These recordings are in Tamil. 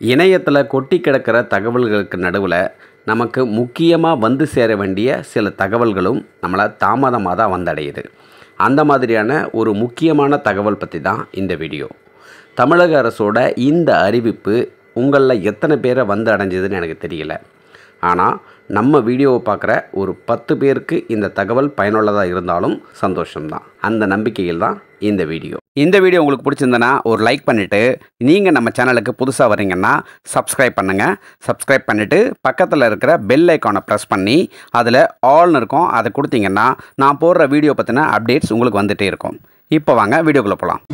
இணையத்தில் கொட்டி கிடக்கிற தகவல்களுக்கு நடுவில் நமக்கு முக்கியமாக வந்து சேர வேண்டிய சில தகவல்களும் நம்மளை தாமதமாக தான் வந்தடையுது அந்த மாதிரியான ஒரு முக்கியமான தகவல் பற்றி தான் இந்த வீடியோ தமிழக அரசோட இந்த அறிவிப்பு உங்களில் எத்தனை பேரை வந்து அடைஞ்சதுன்னு எனக்கு தெரியல ஆனால் நம்ம வீடியோவை பார்க்குற ஒரு பத்து பேருக்கு இந்த தகவல் பயனுள்ளதாக இருந்தாலும் சந்தோஷம்தான் அந்த நம்பிக்கையில் தான் இந்த வீடியோ இந்த வீடியோ உங்களுக்கு பிடிச்சிருந்தனா ஒரு லைக் பண்ணிவிட்டு நீங்கள் நம்ம சேனலுக்கு புதுசாக வரீங்கன்னா சப்ஸ்கிரைப் பண்ணுங்கள் சப்ஸ்கிரைப் பண்ணிவிட்டு பக்கத்தில் இருக்கிற பெல் ஐக்கானை ப்ரெஸ் பண்ணி அதில் ஆல்னு இருக்கும் அதை கொடுத்தீங்கன்னா நான் போடுற வீடியோ பற்றின அப்டேட்ஸ் உங்களுக்கு வந்துகிட்டே இருக்கும் இப்போ வாங்க வீடியோக்குள்ளே போகலாம்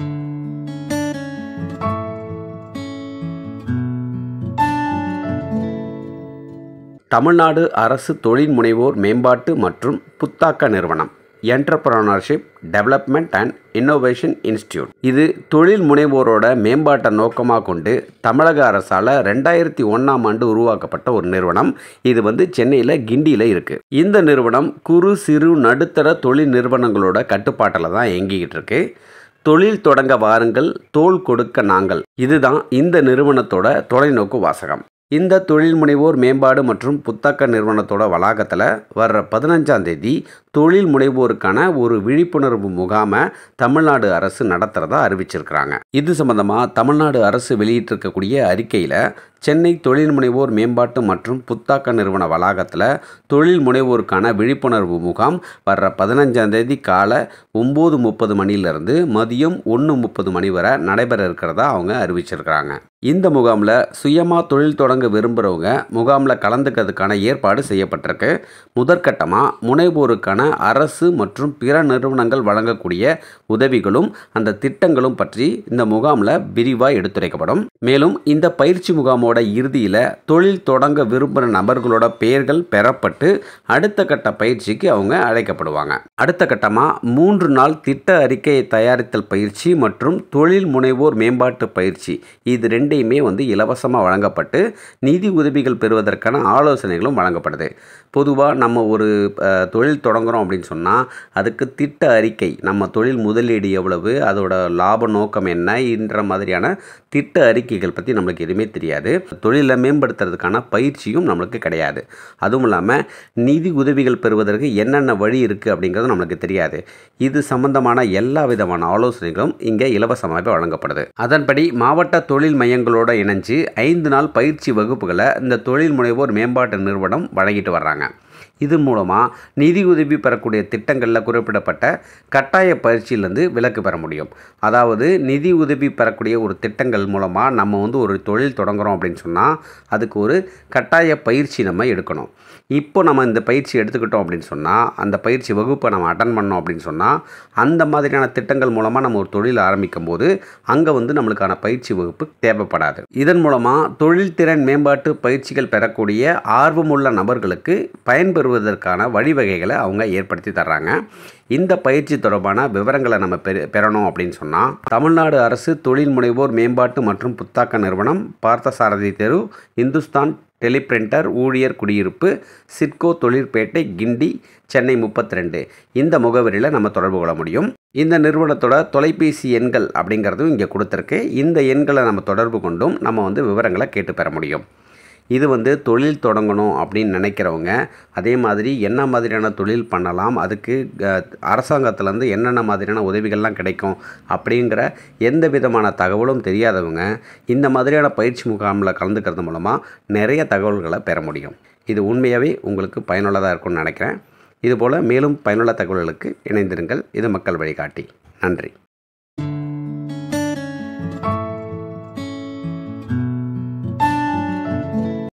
தமிழ்நாடு அரசு தொழில் முனைவோர் மேம்பாட்டு மற்றும் புத்தாக்க நிறுவனம் entrepreneurship development and innovation institute இது தொழில் முனைவோரோட மேம்பாட்டை நோக்கமாக கொண்டு தமிழக அரசால் ரெண்டாயிரத்தி ஒன்றாம் ஆண்டு உருவாக்கப்பட்ட ஒரு நிறுவனம் இது வந்து சென்னையில் கிண்டியில் இருக்குது இந்த நிறுவனம் குறு சிறு நடுத்தர தொழில் நிறுவனங்களோட கட்டுப்பாட்டில் தான் இயங்கிக்கிட்டு இருக்கு தொழில் தொடங்க வாருங்கள் தோள் கொடுக்க நாங்கள் இதுதான் இந்த நிறுவனத்தோட தொலைநோக்கு வாசகம் இந்த தொழில் முனைவோர் மேம்பாடு மற்றும் புத்தக நிறுவனத்தோட வளாகத்தில் வர்ற பதினஞ்சாம் தேதி தொழில் முனைவோருக்கான ஒரு விழிப்புணர்வு முகாமை தமிழ்நாடு அரசு நடத்துகிறதா அறிவிச்சிருக்கிறாங்க இது சம்பந்தமாக தமிழ்நாடு அரசு வெளியிட்டிருக்கக்கூடிய அறிக்கையில் சென்னை தொழில் முனைவோர் மேம்பாட்டு மற்றும் புத்தாக்க நிறுவன வளாகத்தில் தொழில் முனைவோருக்கான விழிப்புணர்வு முகாம் வர்ற பதினஞ்சாம் தேதி காலை ஒம்பது முப்பது மணிலேருந்து மதியம் ஒன்று முப்பது மணி வரை நடைபெற இருக்கிறதா அவங்க அறிவிச்சிருக்கிறாங்க இந்த முகாமில் சுயமாக தொழில் தொடங்க விரும்புகிறவங்க முகாமில் கலந்துக்கிறதுக்கான ஏற்பாடு செய்யப்பட்டிருக்கு முதற்கட்டமாக முனைவோருக்கான அரசு மற்றும் பிற நிறுவனங்கள் வழங்கக்கூடிய உதவிகளும் அந்த திட்டங்களும் பற்றி இந்த முகாமில் விரிவாக எடுத்துரைக்கப்படும் மேலும் இந்த பயிற்சி முகாமோட இறுதியில் தொழில் தொடங்க விரும்புகிற நபர்களோட பெயர்கள் பெறப்பட்டு அடுத்த கட்ட பயிற்சிக்கு அவங்க அழைக்கப்படுவாங்க அடுத்த கட்டமாக மூன்று நாள் திட்ட அறிக்கையை தயாரித்தல் பயிற்சி மற்றும் தொழில் முனைவோர் மேம்பாட்டு பயிற்சி இது ரெண்டையுமே வந்து இலவசமாக வழங்கப்பட்டு நிதி உதவிகள் பெறுவதற்கான ஆலோசனைகளும் வழங்கப்படுது பொதுவாக நம்ம ஒரு அஹ், தொழில் தொடங்குறோம் அப்படின்னு சொன்னால் அதுக்கு திட்ட அறிக்கை நம்ம தொழில் முதலீடு எவ்வளவு அதோட லாப நோக்கம் என்ன என்ற மாதிரியான திட்ட அறிக்கைகள் பற்றி நம்மளுக்கு எதுவுமே தெரியாது தொழிலை மேம்படுத்துறதுக்கான பயிற்சியும் நம்மளுக்கு கிடையாது அதுவும் இல்லாமல் நிதி உதவிகள் பெறுவதற்கு என்னென்ன வழி இருக்குது அப்படிங்கிறது நம்மளுக்கு தெரியாது இது சம்பந்தமான எல்லா விதமான ஆலோசனைகளும் இங்கே இலவசமாகவே வழங்கப்படுது அதன்படி மாவட்ட தொழில் மையங்களோட இணைஞ்சு ஐந்து நாள் பயிற்சி வகுப்புகளை இந்த தொழில் முனைவோர் மேம்பாட்டு நிறுவனம் வழங்கிட்டு வர்றாங்க இது மூலமாக நிதி உதவி பெறக்கூடிய திட்டங்களில் குறிப்பிடப்பட்ட கட்டாய பயிற்சியிலேருந்து விலக்கு பெற முடியும் அதாவது நிதி உதவி பெறக்கூடிய ஒரு திட்டங்கள் மூலமாக நம்ம வந்து ஒரு தொழில் தொடங்குறோம் அப்படின்னு சொன்னால் அதுக்கு ஒரு கட்டாய பயிற்சி நம்ம எடுக்கணும் இப்போ நம்ம இந்த பயிற்சி எடுத்துக்கிட்டோம் அப்படின்னு சொன்னால் அந்த பயிற்சி வகுப்பை நம்ம அட்டன் பண்ணோம் அப்படின்னு சொன்னால் அந்த மாதிரியான திட்டங்கள் மூலமாக நம்ம ஒரு தொழில் ஆரம்பிக்கும் போது அங்கே வந்து நம்மளுக்கான பயிற்சி வகுப்பு தேவைப்படாது இதன் மூலமாக தொழில் திறன் மேம்பாட்டு பயிற்சிகள் பெறக்கூடிய ஆர்வமுள்ள நபர்களுக்கு பயன்பெறுவதற்கான வழிவகைகளை அவங்க ஏற்படுத்தி தர்றாங்க இந்த பயிற்சி தொடர்பான விவரங்களை நம்ம பெற பெறணும் அப்படின்னு சொன்னால் தமிழ்நாடு அரசு தொழில் முனைவோர் மேம்பாட்டு மற்றும் புத்தாக்க நிறுவனம் பார்த்தசாரதி தெரு இந்துஸ்தான் டெலிபிரிண்டர் ஊழியர் குடியிருப்பு சிட்கோ தொழிற்பேட்டை கிண்டி சென்னை முப்பத்தி ரெண்டு இந்த முகவரியில் நம்ம தொடர்பு கொள்ள முடியும் இந்த நிறுவனத்தோட தொலைபேசி எண்கள் அப்படிங்கிறதும் இங்கே கொடுத்துருக்கு இந்த எண்களை நம்ம தொடர்பு கொண்டும் நம்ம வந்து விவரங்களை கேட்டு பெற முடியும் இது வந்து தொழில் தொடங்கணும் அப்படின்னு நினைக்கிறவங்க அதே மாதிரி என்ன மாதிரியான தொழில் பண்ணலாம் அதுக்கு அஹ், அரசாங்கத்திலேருந்து என்னென்ன மாதிரியான உதவிகள்லாம் கிடைக்கும் அப்படிங்கிற எந்த விதமான தகவலும் தெரியாதவங்க இந்த மாதிரியான பயிற்சி முகாமில் கலந்துக்கிறது மூலமாக நிறைய தகவல்களை பெற முடியும் இது உண்மையாகவே உங்களுக்கு பயனுள்ளதாக இருக்கும்னு நினைக்கிறேன் இதுபோல் மேலும் பயனுள்ள தகவல்களுக்கு இணைந்திருங்கள் இது மக்கள் வழிகாட்டி நன்றி